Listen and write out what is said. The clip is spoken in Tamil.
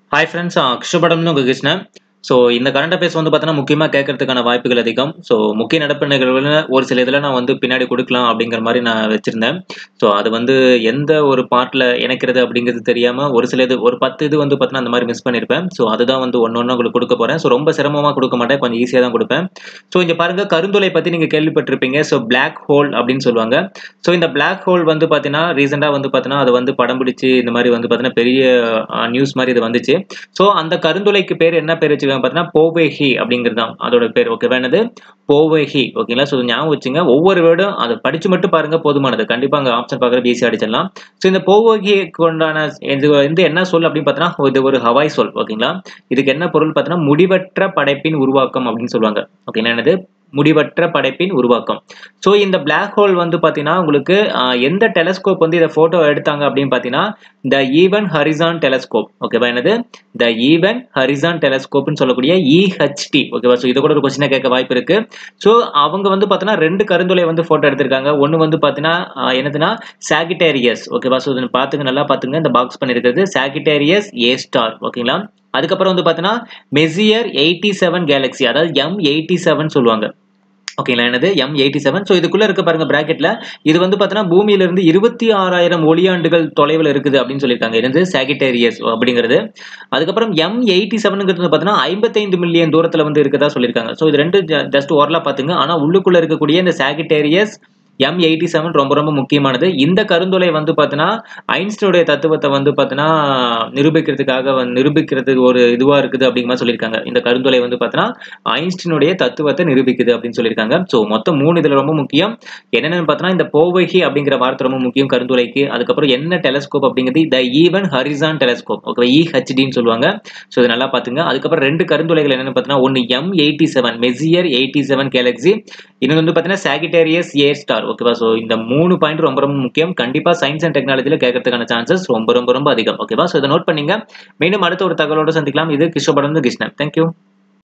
ஹாய் ஃப்ரெண்ட்ஸ் கிருஷ்ணபடம்னு உங்கள் கிருஷ்ணன் ஸோ இந்த கரண்ட் அஃபேர்ஸ் வந்து பார்த்தீங்கன்னா முக்கியமாக கேட்கறதுக்கான வாய்ப்புகள் அதிகம் ஸோ முக்கிய நடப்பு நிகழ்வுகள் ஒரு சில இதில் நான் வந்து பின்னாடி கொடுக்கலாம் அப்படிங்கிற மாதிரி நான் வச்சுருந்தேன் ஸோ அது வந்து எந்த ஒரு பார்ட்டில் இணைக்கிறது அப்படிங்கிறது தெரியாமல் ஒரு சில இது ஒரு பத்து இது வந்து பார்த்தீங்கன்னா அந்த மாதிரி மிஸ் பண்ணியிருப்பேன் ஸோ அதுதான் வந்து ஒன்று ஒன்று உங்களுக்கு கொடுக்க போகிறேன் ஸோ ரொம்ப சிரமமாக கொடுக்க மாட்டேன் கொஞ்சம் ஈஸியாக தான் கொடுப்பேன் ஸோ இங்கே பாருங்கள் கருந்துளை பற்றி நீங்கள் கேள்விப்பட்டிருப்பீங்க ஸோ பிளாக் ஹோல் அப்படின்னு சொல்லுவாங்க ஸோ இந்த பிளாக் ஹோல் வந்து பார்த்தீங்கன்னா ரீசெண்டாக வந்து பார்த்தீங்கன்னா அது வந்து படம் பிடிச்சி இந்த மாதிரி வந்து பார்த்தீங்கன்னா பெரிய நியூஸ் மாதிரி இது வந்துச்சு ஸோ அந்த கருந்துளைக்கு பேர் என்ன பேர் வச்சுருக்காங்க பார்த்தீங்கன்னா போவேஹி அப்படிங்கிறது தான் அதோட பேர் ஓகேவா என்னது போவேஹி ஓகேங்களா ஸோ ஞாபகம் வச்சுங்க ஒவ்வொரு வேர்டும் அதை படிச்சு மட்டும் பாருங்க போதுமானது கண்டிப்பாக அங்கே ஆப்ஷன் பார்க்குறது ஈஸியாக அடிச்சிடலாம் ஸோ இந்த போவேஹிக்கு உண்டான இது வந்து என்ன சொல் அப்படின்னு பார்த்தீங்கன்னா இது ஒரு ஹவாய் சொல் ஓகேங்களா இதுக்கு என்ன பொருள் பார்த்தீங்கன்னா முடிவற்ற படைப்பின் உருவாக்கம் அப்படின்னு சொல்லுவாங்க ஓகேங்களா என்னது முடிவற்ற படைப்பின் உருவாக்கம் ஸோ இந்த பிளாக் ஹோல் வந்து பார்த்தீங்கன்னா உங்களுக்கு எந்த டெலஸ்கோப் வந்து இதை ஃபோட்டோ எடுத்தாங்க அப்படின்னு பார்த்தீங்கன்னா த ஈவன் ஹரிசான் டெலஸ்கோப் ஓகேவா என்னது த ஈவன் ஹரிசான் டெலஸ்கோப்னு சொல்லக்கூடிய இஹெச்டி ஓகேவா ஸோ இதை கூட ஒரு கொஸ்டினை கேட்க வாய்ப்பு இருக்கு ஸோ அவங்க வந்து பார்த்தீங்கன்னா ரெண்டு கருந்துளை வந்து ஃபோட்டோ எடுத்திருக்காங்க ஒன்று வந்து பார்த்தீங்கன்னா என்னதுன்னா சாகிட்டேரியஸ் ஓகேவா ஸோ இதை பார்த்துங்க நல்லா பார்த்துங்க இந்த பாக்ஸ் பண்ணியிருக்கிறது சாகிட்டேரியஸ் ஏ ஸ்டார் ஓகேங்களா அதுக்கப்புறம் வந்து பார்த்தீங்கன்னா மெசியர் எயிட்டி செவன் கேலக்ஸி அதாவது எம் எயிட்டி செவன் சொல்லுவாங்க ஓகேங்களா என்னது எம் எயிட்டி செவன் ஸோ இதுக்குள்ள இருக்க பாருங்க பிராக்கெட்ல இது வந்து பார்த்தீங்கன்னா பூமியிலிருந்து இருபத்தி ஆறாயிரம் ஒளியாண்டுகள் தொலைவில் இருக்குது அப்படின்னு சொல்லியிருக்காங்க என்னது சாகிட்டேரியஸ் அப்படிங்கிறது அதுக்கப்புறம் எம் எயிட்டி செவனுங்கிறது பார்த்தீங்கன்னா ஐம்பத்தைந்து மில்லியன் தூரத்தில் வந்து இருக்கதா சொல்லியிருக்காங்க ஸோ இது ரெண்டு ஜஸ்ட் ஓரலா பார்த்துங்க ஆனால் உள்ளுக்குள்ள இருக்கக்கூடிய இந்த சாகிட்டேரியஸ் எம் எயிட்டி செவன் ரொம்ப ரொம்ப முக்கியமானது இந்த கருந்துளை வந்து பார்த்தீங்கன்னா ஐன்ஸ்டனுடைய தத்துவத்தை வந்து பார்த்தீங்கன்னா நிரூபிக்கிறதுக்காக நிரூபிக்கிறதுக்கு ஒரு இதுவாக இருக்குது அப்படிங்கிற மாதிரி சொல்லியிருக்காங்க இந்த கருந்துளை வந்து பார்த்தீங்கன்னா ஐன்ஸ்டனுடைய தத்துவத்தை நிரூபிக்குது அப்படின்னு சொல்லியிருக்காங்க ஸோ மொத்தம் மூணு இதில் ரொம்ப முக்கியம் என்னென்னு பார்த்தீங்கன்னா இந்த போவகி அப்படிங்கிற வார்த்தை ரொம்ப முக்கியம் கருந்துளைக்கு அதுக்கப்புறம் என்ன டெலஸ்கோப் அப்படிங்கிறது the event horizon telescope okay இஹெச்டின்னு சொல்லுவாங்க ஸோ இது நல்லா பார்த்துங்க அதுக்கப்புறம் ரெண்டு கருந்துளைகள் என்னென்னு பார்த்தீங்கன்னா ஒன்று M eighty seven Messier eighty seven galaxy இன்னொன்று வந்து பார்த்தீங்கன்னா சாகிட்டேரியஸ் ஏ ஸ்டார் ஓகேவா ஸோ இந்த மூணு பாயிண்ட் ரொம்ப ரொம்ப முக்கியம் கண்டிப்பாக சயின்ஸ் அண்ட் டெக்னாலஜியில் கேட்கறதுக்கான சான்சஸ் ரொம்ப ரொம்ப ரொம்ப அதிகம் ஓகேவா ஸோ இதை நோட் பண்ணீங்க மீண்டும் அடுத்த ஒரு தகவலோடு சந்திக்கலாம் இது கிருஷ்ணபடம் கிருஷ்ணன் தேங்க்யூ